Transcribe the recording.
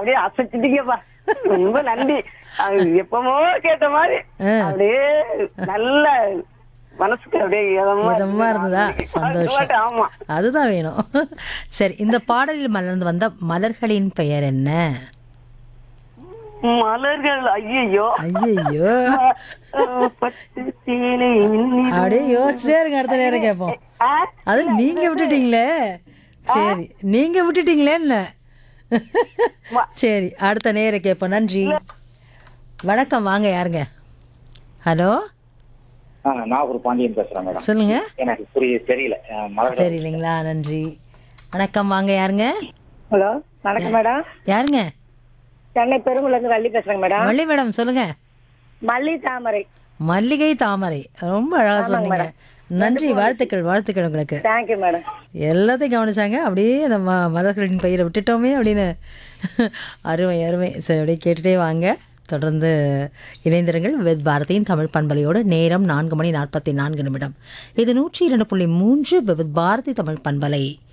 அப்படியே அசைச்சிட்டீங்கப்பா ரொம்ப நன்றி அது எப்பமோ கேட்ட மாதிரி ஆ. அப்படியே நல்ல மனசுக்கு அப்படியே இதமா இதமா இருந்ததா இருந்தது. சந்தோஷம் ஆமா அதுதான் வேணும் சரி இந்த பாடலில் மலர்ந்து வந்த மலர்களின் பெயர் என்ன மலர்கள் ஐயோ ஐயோ பட்டு சேலை மின்னிடும். அப்படியே யோசிச்சே இருங்க அடுத்த நேரம் கேட்போம் ஆ? அது நீங்க விட்டுட்டீங்களே சரி நீங்க விட்டுட்டீங்களே என்ன சரி அடுத்த நேரம் கேட்போம் நன்றி வணக்கம் வாங்க யாருங்க ஹலோ ஆ, நான் ஒரு பாண்டியன் பேசுறேன் மேடம் சொல்லுங்க எனக்கு புரிய தெரியல அஹ், மலர் தெரியலைங்களா நன்றி வணக்கம் வாங்க யாருங்க ஹலோ வணக்கம் மேடம் யாருங்க சென்னை பெருங்குல இருந்து வள்ளி பேசுறேங்க மேடம் வள்ளி மேடம் சொல்லுங்க மல்லி தாமரை மல்லிகை தாமரை ரொம்ப அழகா சொன்னீங்க நன்றி வாழ்த்துக்கள் வாழ்த்துக்கள் உங்களுக்கு தேங்க்யூ மேடம் எல்லாத்தையும் கவனிச்சாங்க அப்படியே நம்ம மலர்களின் பெயரை விட்டுட்டோமே அப்படின்னு அருமை அருமை சரி அப்படியே கேட்டுட்டே வாங்க தொடர்ந்து இணைந்திருங்கள் வித் பாரதியின் தமிழ் பண்பலையோடு நேரம் நான்கு மணி நாற்பத்தி நான்கு நிமிடம் இது நூற்றி இரண்டு புள்ளி மூன்று வித் பாரதி தமிழ் பண்பலை